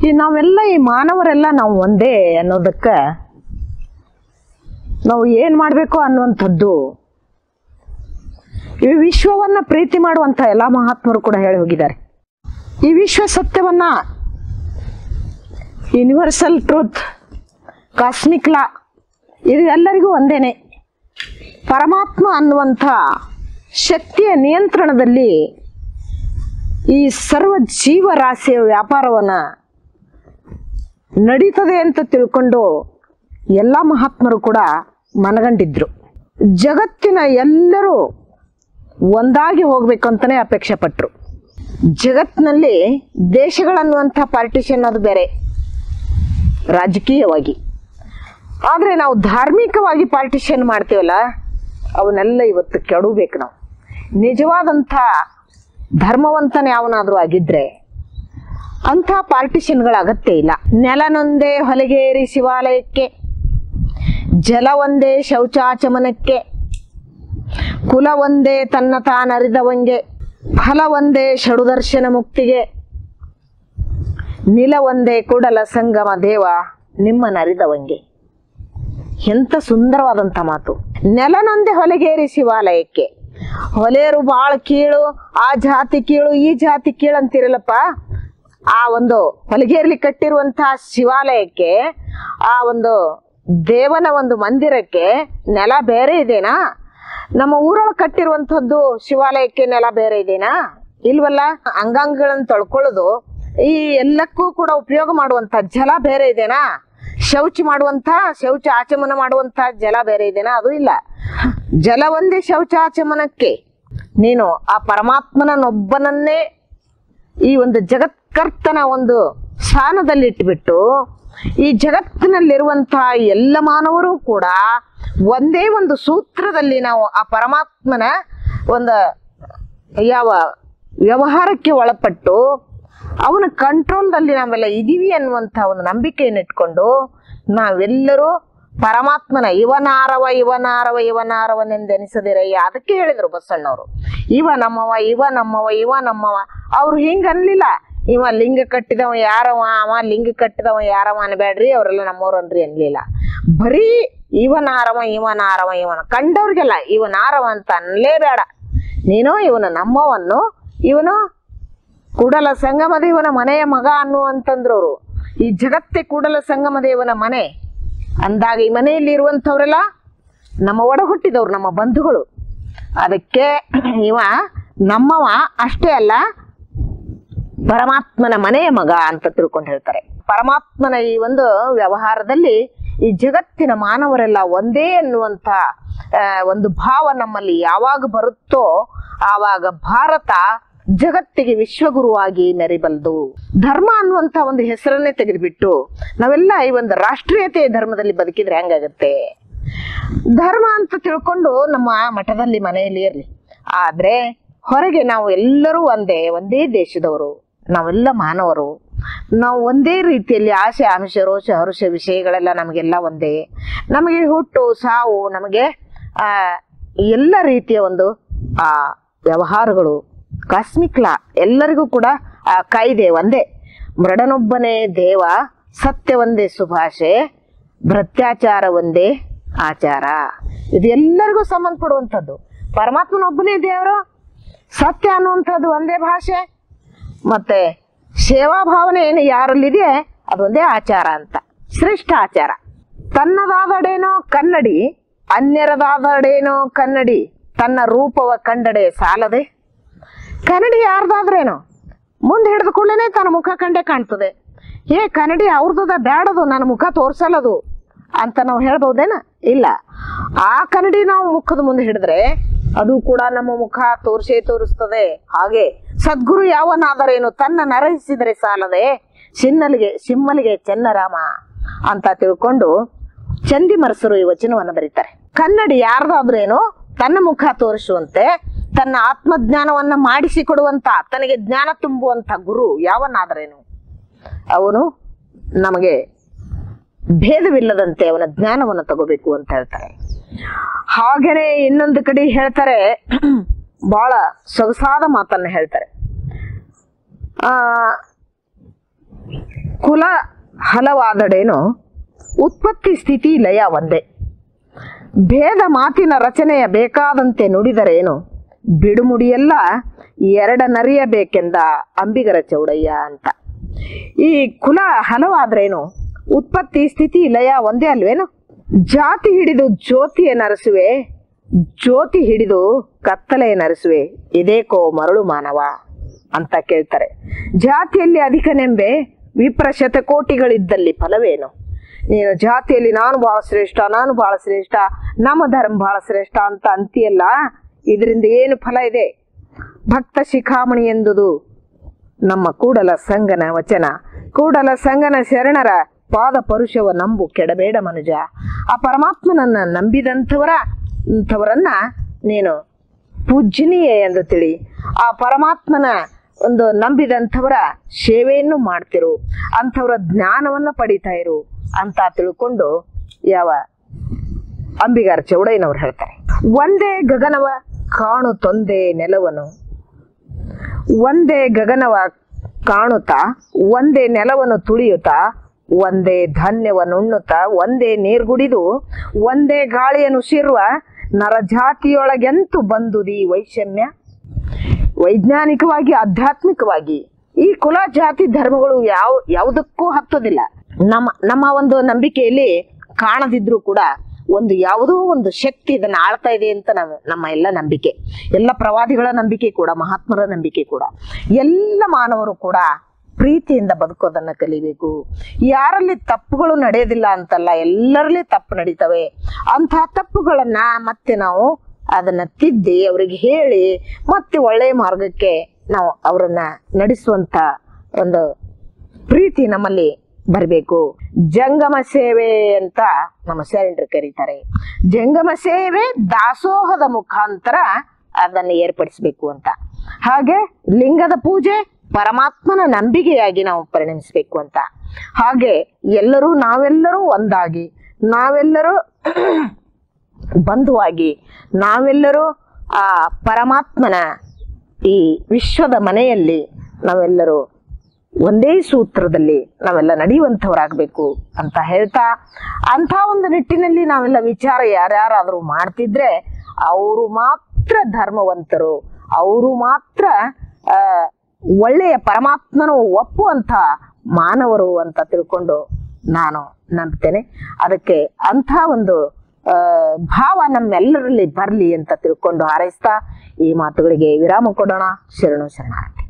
ಈ ನಾವೆಲ್ಲ ಈ ಮಾನವರೆಲ್ಲ ನಾವು ಒಂದೇ ಅನ್ನೋದಕ್ಕ ನಾವು ಏನ್ ಮಾಡ್ಬೇಕು ಅನ್ನುವಂಥದ್ದು ಈ ವಿಶ್ವವನ್ನ ಪ್ರೀತಿ ಮಾಡುವಂತ ಎಲ್ಲ ಮಹಾತ್ಮರು ಕೂಡ ಹೇಳಿ ಹೋಗಿದ್ದಾರೆ ಈ ವಿಶ್ವ ಸತ್ಯವನ್ನ ಯೂನಿವರ್ಸಲ್ ಟ್ರೂತ್ ಕಾಸ್ಮಿಕ್ ಲಾ ಇದು ಎಲ್ಲರಿಗೂ ಒಂದೇನೆ ಪರಮಾತ್ಮ ಅನ್ನುವಂಥ ಶಕ್ತಿಯ ನಿಯಂತ್ರಣದಲ್ಲಿ ಈ ಸರ್ವ ಜೀವರಾಶಿಯ ವ್ಯಾಪಾರವನ್ನ ನಡೀತದೆ ಅಂತ ತಿಳ್ಕೊಂಡು ಎಲ್ಲ ಮಹಾತ್ಮರು ಕೂಡ ಮನಗಂಡಿದ್ರು ಜಗತ್ತಿನ ಎಲ್ಲರೂ ಒಂದಾಗಿ ಹೋಗ್ಬೇಕು ಅಂತಾನೆ ಅಪೇಕ್ಷೆ ಪಟ್ರು ಜಗತ್ತಿನಲ್ಲಿ ದೇಶಗಳನ್ನುವಂಥ ಪಾರ್ಟಿಷನ್ ಅದು ಬೇರೆ ರಾಜಕೀಯವಾಗಿ ಆದರೆ ನಾವು ಧಾರ್ಮಿಕವಾಗಿ ಪಾರ್ಟಿಷನ್ ಮಾಡ್ತೀವಲ್ಲ ಅವನ್ನೆಲ್ಲ ಇವತ್ತು ಕೆಡಬೇಕು ನಾವು ನಿಜವಾದಂಥ ಧರ್ಮವಂತನ ಯಾವನಾದರೂ ಆಗಿದ್ರೆ ಅಂಥ ಪಾರ್ಟಿಷನ್ಗಳ ಅಗತ್ಯ ಇಲ್ಲ ನೆಲನೊಂದೇ ಹೊಲಗೇರಿ ಶಿವಾಲಯಕ್ಕೆ ಜಲ ಒಂದೇ ಶೌಚಾಚಮನಕ್ಕೆ ಕುಲ ಒಂದೇ ತನ್ನ ತಾನರಿದವಂಗೆ ಫಲ ಒಂದೇ ಷಡುದರ್ಶನ ಮುಕ್ತಿಗೆ ನಿಲ ಒಂದೇ ಕೂಡಲ ಸಂಗಮ ದೇವ ನಿಮ್ಮನರಿದವಂಗೆ ಎಂತ ಸುಂದರವಾದಂಥ ಮಾತು ನೆಲನೊಂದೇ ಹೊಲಗೇರಿ ಶಿವಾಲಯಕ್ಕೆ ಹೊಲೆಯರು ಬಾಳ ಕೀಳು ಆ ಜಾತಿ ಕೀಳು ಈ ಜಾತಿ ಕೀಳು ಅಂತಿರಲ್ಲಪ್ಪ ಆ ಒಂದು ಹೊಲಗೇರ್ಲಿ ಕಟ್ಟಿರುವಂತಹ ಶಿವಾಲಯಕ್ಕೆ ಆ ಒಂದು ದೇವನ ಒಂದು ಮಂದಿರಕ್ಕೆ ನೆಲ ಬೇರೆ ಇದೆನಾ ನಮ್ಮ ಊರೊಳಗೆ ಕಟ್ಟಿರುವಂತಹದ್ದು ಶಿವಾಲಯಕ್ಕೆ ನೆಲ ಬೇರೆ ಇದೆನಾ ಇಲ್ವಲ್ಲ ಅಂಗಾಂಗಗಳನ್ನು ತೊಳ್ಕೊಳ್ಳೋದು ಈ ಎಲ್ಲಕ್ಕೂ ಕೂಡ ಉಪಯೋಗ ಮಾಡುವಂತ ಜಲ ಬೇರೆ ಇದೆನಾ ಶೌಚ ಮಾಡುವಂತ ಶೌಚ ಆಚಮನ ಮಾಡುವಂತ ಜಲ ಬೇರೆ ಇದೆನಾ ಅದು ಇಲ್ಲ ಜಲ ಒಂದೇ ಶೌಚ ಆಚಮನಕ್ಕೆ ನೀನು ಆ ಪರಮಾತ್ಮನನ್ನೊಬ್ಬನನ್ನೇ ಈ ಒಂದು ಜಗತ್ಕರ್ತನ ಒಂದು ಸ್ಥಾನದಲ್ಲಿಟ್ಬಿಟ್ಟು ಈ ಜಗತ್ತಿನಲ್ಲಿರುವಂತಹ ಎಲ್ಲ ಮಾನವರು ಕೂಡ ಒಂದೇ ಒಂದು ಸೂತ್ರದಲ್ಲಿ ನಾವು ಆ ಪರಮಾತ್ಮನ ಒಂದು ಯಾವ ವ್ಯವಹಾರಕ್ಕೆ ಒಳಪಟ್ಟು ಅವನ ಕಂಟ್ರೋಲ್ದಲ್ಲಿ ನಾವೆಲ್ಲ ಇದೀವಿ ಅನ್ನುವಂಥ ಒಂದು ನಂಬಿಕೆಯನ್ನು ಇಟ್ಕೊಂಡು ನಾವೆಲ್ಲರೂ ಪರಮಾತ್ಮನ ಇವನಾರವ ಇವನಾರವ ಇವನಾರವನೆಂದೆನಿಸದಿರಯ್ಯ ಅದಕ್ಕೆ ಹೇಳಿದ್ರು ಬಸಣ್ಣವರು ಇವ ನಮ್ಮವ ಇವ ನಮ್ಮವ ಇವ ನಮ್ಮವ ಅವ್ರು ಹಿಂಗ ಅನ್ಲಿಲ್ಲ ಇವ ಲಿಂಗ ಕಟ್ಟಿದವ ಯಾರವ ಅವ ಲಿಂಗ ಕಟ್ಟಿದವ ಯಾರವ ಅನ್ಬೇಡ್ರಿ ಅವರೆಲ್ಲ ನಮ್ಮವ್ರು ಅನ್ರಿ ಅನ್ಲಿಲ್ಲ ಬರೀ ಇವನಾರವ ಇವನಾರವ ಇವನ ಕಂಡವ್ರಿಗೆಲ್ಲ ಇವನಾರವ ಅಂತ ಅನ್ಲೇಬೇಡ ನೀನು ಇವನ ನಮ್ಮವನ್ನು ಇವನು ಕೂಡಲ ಸಂಗಮ ದೇವನ ಮನೆಯ ಮಗ ಅನ್ನುವಂತಂದ್ರು ಅವರು ಈ ಜಗತ್ತೇ ಕೂಡಲ ಸಂಗಮ ದೇವನ ಮನೆ ಅಂದಾಗ ಈ ಮನೆಯಲ್ಲಿ ಇರುವಂಥವ್ರೆಲ್ಲ ನಮ್ಮ ಒಡ ಹುಟ್ಟಿದವ್ರು ನಮ್ಮ ಬಂಧುಗಳು ಅದಕ್ಕೆ ಇವ ನಮ್ಮವ ಅಷ್ಟೇ ಅಲ್ಲ ಪರಮಾತ್ಮನ ಮನೆಯ ಮಗ ಅಂತ ತಿಳ್ಕೊಂಡು ಹೇಳ್ತಾರೆ ಪರಮಾತ್ಮನ ಈ ಒಂದು ವ್ಯವಹಾರದಲ್ಲಿ ಈ ಜಗತ್ತಿನ ಮಾನವರೆಲ್ಲ ಒಂದೇ ಅನ್ನುವಂಥ ಆ, ಒಂದು ಭಾವ ನಮ್ಮಲ್ಲಿ ಯಾವಾಗ ಬರುತ್ತೋ ಆವಾಗ ಭಾರತ ಜಗತ್ತಿಗೆ ವಿಶ್ವಗುರುವಾಗಿ ಮೆರಿಬಲ್ದು ಧರ್ಮ ಅನ್ನುವಂಥ ಒಂದು ಹೆಸರನ್ನೇ ತೆಗೆದುಬಿಟ್ಟು ನಾವೆಲ್ಲ ಈ ಒಂದು ರಾಷ್ಟ್ರೀಯತೆಯ ಧರ್ಮದಲ್ಲಿ ಬದುಕಿದ್ರೆ ಹೆಂಗಾಗತ್ತೆ ಧರ್ಮ ಅಂತ ತಿಳ್ಕೊಂಡು ನಮ್ಮ ಮಠದಲ್ಲಿ ಮನೆಯಲ್ಲಿ ಇರಲಿ ಆದ್ರೆ ಹೊರಗೆ ನಾವು ಎಲ್ಲರೂ ಒಂದೇ ಒಂದೇ ದೇಶದವರು ನಾವೆಲ್ಲ ಮಾನವರು ನಾವು ಒಂದೇ ರೀತಿಯಲ್ಲಿ ಆಸೆ ಆಮಿಷ ರೋಷ ಹರುಷ ವಿಷಯಗಳೆಲ್ಲ ನಮಗೆಲ್ಲ ಒಂದೇ ನಮಗೆ ಹುಟ್ಟು ಸಾವು ನಮಗೆ ಆ ಎಲ್ಲ ರೀತಿಯ ಒಂದು ಆ ವ್ಯವಹಾರಗಳು ಕಾಸ್ಮಿಕ್ ಲಾ ಎಲ್ಲರಿಗೂ ಕೂಡ ಆ ಕಾಯ್ದೆ ಒಂದೇ ಮೃಡನೊಬ್ಬನೇ ದೇವ ಸತ್ಯ ಒಂದೇ ಸುಭಾಷೆ ಭ್ರತ್ಯಾಚಾರ ಒಂದೇ ಆಚಾರ ಇದು ಎಲ್ಲರಿಗೂ ಸಂಬಂಧಪಡುವಂಥದ್ದು ಪರಮಾತ್ಮನೊಬ್ಬನೇ ದೇವರು ಸತ್ಯ ಅನ್ನುವಂಥದ್ದು ಒಂದೇ ಭಾಷೆ ಮತ್ತೆ ಸೇವಾ ಭಾವನೆ ಏನು ಯಾರಲ್ಲಿದೆ ಅದೊಂದೇ ಆಚಾರ ಅಂತ ಶ್ರೇಷ್ಠ ಆಚಾರ ತನ್ನದಾದಡೇನೋ ಕನ್ನಡಿ ಅನ್ಯರದಾದಡೇನೋ ಕನ್ನಡಿ ತನ್ನ ರೂಪವ ಕಂಡಡೆ ಸಾಲದೆ ಕನ್ನಡಿ ಯಾರ್ದಾದ್ರೇನು ಮುಂದೆ ಹಿಡಿದ ಕೂಡಲೇ ತನ್ನ ಮುಖ ಕಂಡೇ ಕಾಣ್ತದೆ ಏ ಕನ್ನಡಿ ಅವ್ರದ್ದು ಬ್ಯಾಡದು ನನ್ನ ಮುಖ ತೋರ್ಸಲ್ಲದು ಅಂತ ನಾವು ಹೇಳ್ಬೋದೇನ ಇಲ್ಲ ಆ ಕನ್ನಡಿ ನಾವು ಮುಖದ ಮುಂದೆ ಹಿಡಿದ್ರೆ ಅದು ಕೂಡ ನಮ್ಮ ಮುಖ ತೋರಿಸೇ ತೋರಿಸ್ತದೆ ಹಾಗೆ ಸದ್ಗುರು ಯಾವನಾದರೇನು ತನ್ನ ನರಹಿಸಿದರೆ ಸಾಲದೆ ಸಿನ್ನಲಿಗೆ ಸಿಮ್ಮಲಿಗೆ ಚೆನ್ನರಾಮ ಅಂತ ತಿಳ್ಕೊಂಡು ಚಂದಿಮರಸರು ಈ ವಚನವನ್ನು ಬರೀತಾರೆ ಕನ್ನಡಿ ಯಾರ್ದಾದ್ರೇನು ತನ್ನ ಮುಖ ತೋರಿಸುವಂತೆ ತನ್ನ ಆತ್ಮಜ್ಞಾನವನ್ನ ಮಾಡಿಸಿಕೊಡುವಂತ ತನಗೆ ಜ್ಞಾನ ತುಂಬುವಂತ ಗುರು ಯಾವನಾದರೇನು ಅವನು ನಮಗೆ ಭೇದವಿಲ್ಲದಂತೆ ಅವನ ಜ್ಞಾನವನ್ನು ತಗೋಬೇಕು ಅಂತ ಹೇಳ್ತಾರೆ ಹಾಗೇನೆ ಇನ್ನೊಂದು ಕಡೆ ಹೇಳ್ತಾರೆ ಬಹಳ ಸೊಗಸಾದ ಮಾತನ್ನ ಹೇಳ್ತಾರೆ ಆ ಕುಲ ಹಲವಾದಡೇನು ಉತ್ಪತ್ತಿ ಸ್ಥಿತಿ ಲಯ ಒಂದೇ ಭೇದ ಮಾತಿನ ರಚನೆಯ ಬೇಕಾದಂತೆ ನುಡಿದರೇನು ಬಿಡುಮುಡಿಯೆಲ್ಲ ಎರಡ ನರಿಯಬೇಕೆಂದ ಅಂಬಿಗರ ಚೌಡಯ್ಯ ಅಂತ ಈ ಕುಲ ಹಲವಾದ್ರೇನು ಉತ್ಪತ್ತಿ ಸ್ಥಿತಿ ಲಯ ಒಂದೇ ಅಲ್ವೇನು ಜಾತಿ ಹಿಡಿದು ಜ್ಯೋತಿಯ ನರಸುವೆ ಜ್ಯೋತಿ ಹಿಡಿದು ಕತ್ತಲೆಯ ನರಸುವೆ ಇದೇಕೋ ಮರಳು ಮಾನವ ಅಂತ ಕೇಳ್ತಾರೆ ಜಾತಿಯಲ್ಲಿ ಅಧಿಕನೆಂಬೆ ವಿಪ್ರ ಶತಕೋಟಿಗಳಿದ್ದಲ್ಲಿ ಫಲವೇನು ನೀನು ಜಾತಿಯಲ್ಲಿ ನಾನು ಬಹಳ ಶ್ರೇಷ್ಠ ನಾನು ಬಹಳ ಶ್ರೇಷ್ಠ ನಮ್ಮ ಧರ್ಮ ಬಹಳ ಶ್ರೇಷ್ಠ ಅಂತ ಅಂತೀಯಲ್ಲ ಇದರಿಂದ ಏನು ಫಲ ಇದೆ ಭಕ್ತ ಶಿಖಾಮಣಿ ಎಂದುದು ನಮ್ಮ ಕೂಡಲ ಸಂಗನ ವಚನ ಕೂಡಲ ಸಂಗನ ಶರಣರ ಪಾದ ಪರುಷವ ನಂಬು ಕೆಡಬೇಡ ಮನುಜ ಆ ಪರಮಾತ್ಮನನ್ನ ನಂಬಿದಂಥವರ ಅಂಥವರನ್ನ ನೀನು ಪೂಜ್ಯನೀಯ ಎಂದು ತಿಳಿ ಆ ಪರಮಾತ್ಮನ ಒಂದು ನಂಬಿದಂಥವರ ಸೇವೆಯನ್ನು ಮಾಡ್ತಿರು ಅಂಥವರ ಜ್ಞಾನವನ್ನ ಪಡಿತಾ ಇರು ಅಂತ ತಿಳ್ಕೊಂಡು ಯಾವ ಅಂಬಿಗಾರ ಚೌಡಯ್ಯನವ್ರು ಹೇಳ್ತಾರೆ ಒಂದೇ ಗಗನವ ಕಾಣು ತೊಂದೆ ನೆಲವನು ಒಂದೇ ಗಗನವ ಕಾಣುತ್ತಾ ಒಂದೇ ನೆಲವನ್ನು ತುಳಿಯುತ್ತಾ ಒಂದೇ ಧಾನ್ಯವನ್ನುಣ್ಣುತ್ತಾ ಒಂದೇ ನೀರ್ಗುಡಿದು ಒಂದೇ ಗಾಳಿಯನ್ನು ಸಿರುವ ನರಜಾತಿಯೊಳಗೆಂತು ಬಂದುದಿ ವೈಷಮ್ಯ ವೈಜ್ಞಾನಿಕವಾಗಿ ಆಧ್ಯಾತ್ಮಿಕವಾಗಿ ಈ ಕುಲ ಜಾತಿ ಧರ್ಮಗಳು ಯಾವ ಯಾವುದಕ್ಕೂ ಹತ್ತೋದಿಲ್ಲ ನಮ್ಮ ನಮ್ಮ ಒಂದು ನಂಬಿಕೆಯಲ್ಲಿ ಕಾಣದಿದ್ರು ಕೂಡ ಒಂದು ಯಾವುದೋ ಒಂದು ಶಕ್ತಿ ಇದನ್ನ ಆಳ್ತಾ ಇದೆ ಅಂತ ನಮ್ಮ ನಮ್ಮ ಎಲ್ಲ ನಂಬಿಕೆ ಎಲ್ಲ ಪ್ರವಾದಿಗಳ ನಂಬಿಕೆ ಕೂಡ ಮಹಾತ್ಮರ ನಂಬಿಕೆ ಕೂಡ ಎಲ್ಲ ಮಾನವರು ಕೂಡ ಪ್ರೀತಿಯಿಂದ ಬದುಕೋದನ್ನ ಕಲಿಬೇಕು ಯಾರಲ್ಲಿ ತಪ್ಪುಗಳು ನಡೆಯೋದಿಲ್ಲ ಅಂತಲ್ಲ ಎಲ್ಲರಲ್ಲಿ ತಪ್ಪು ನಡೀತವೆ ಅಂಥ ತಪ್ಪುಗಳನ್ನ ಮತ್ತೆ ನಾವು ಅದನ್ನ ತಿದ್ದಿ ಅವರಿಗೆ ಹೇಳಿ ಮತ್ತೆ ಒಳ್ಳೆಯ ಮಾರ್ಗಕ್ಕೆ ನಾವು ಅವರನ್ನ ನಡೆಸುವಂತ ಒಂದು ಪ್ರೀತಿ ನಮ್ಮಲ್ಲಿ ಬರಬೇಕು ಜಂಗಮ ಸೇವೆ ಅಂತ ನಮ್ಮ ಶರಣರು ಕರೀತಾರೆ ಜಂಗಮ ಸೇವೆ ದಾಸೋಹದ ಮುಖಾಂತರ ಅದನ್ನು ಏರ್ಪಡಿಸಬೇಕು ಅಂತ ಹಾಗೆ ಲಿಂಗದ ಪೂಜೆ ಪರಮಾತ್ಮನ ನಂಬಿಕೆಯಾಗಿ ನಾವು ಪರಿಣಮಿಸಬೇಕು ಅಂತ ಹಾಗೆ ಎಲ್ಲರೂ ನಾವೆಲ್ಲರೂ ಒಂದಾಗಿ ನಾವೆಲ್ಲರೂ ಬಂಧುವಾಗಿ ನಾವೆಲ್ಲರೂ ಆ ಪರಮಾತ್ಮನ ಈ ವಿಶ್ವದ ಮನೆಯಲ್ಲಿ ನಾವೆಲ್ಲರೂ ಒಂದೇ ಸೂತ್ರದಲ್ಲಿ ನಾವೆಲ್ಲ ನಡೆಯುವಂಥವರಾಗಬೇಕು ಅಂತ ಹೇಳ್ತಾ ಅಂಥ ಒಂದು ನಿಟ್ಟಿನಲ್ಲಿ ನಾವೆಲ್ಲ ವಿಚಾರ ಯಾರ್ಯಾರಾದರೂ ಮಾಡ್ತಿದ್ರೆ ಅವರು ಮಾತ್ರ ಧರ್ಮವಂತರು ಅವರು ಮಾತ್ರ ಆ, ಒಳ್ಳೆಯ ಪರಮಾತ್ಮನು ಒಪ್ಪುವಂಥ ಮಾನವರು ಅಂತ ತಿಳ್ಕೊಂಡು ನಾನು ನಂಬ್ತೇನೆ ಅದಕ್ಕೆ ಅಂಥ ಒಂದು ಆ, ಭಾವ ನಮ್ಮೆಲ್ಲರಲ್ಲಿ ಬರಲಿ ಅಂತ ತಿಳ್ಕೊಂಡು ಹಾರೈಸ್ತಾ ಈ ಮಾತುಗಳಿಗೆ ವಿರಾಮ ಕೊಡೋಣ ಶರಣು ಶರಣಾರ್ಥಿ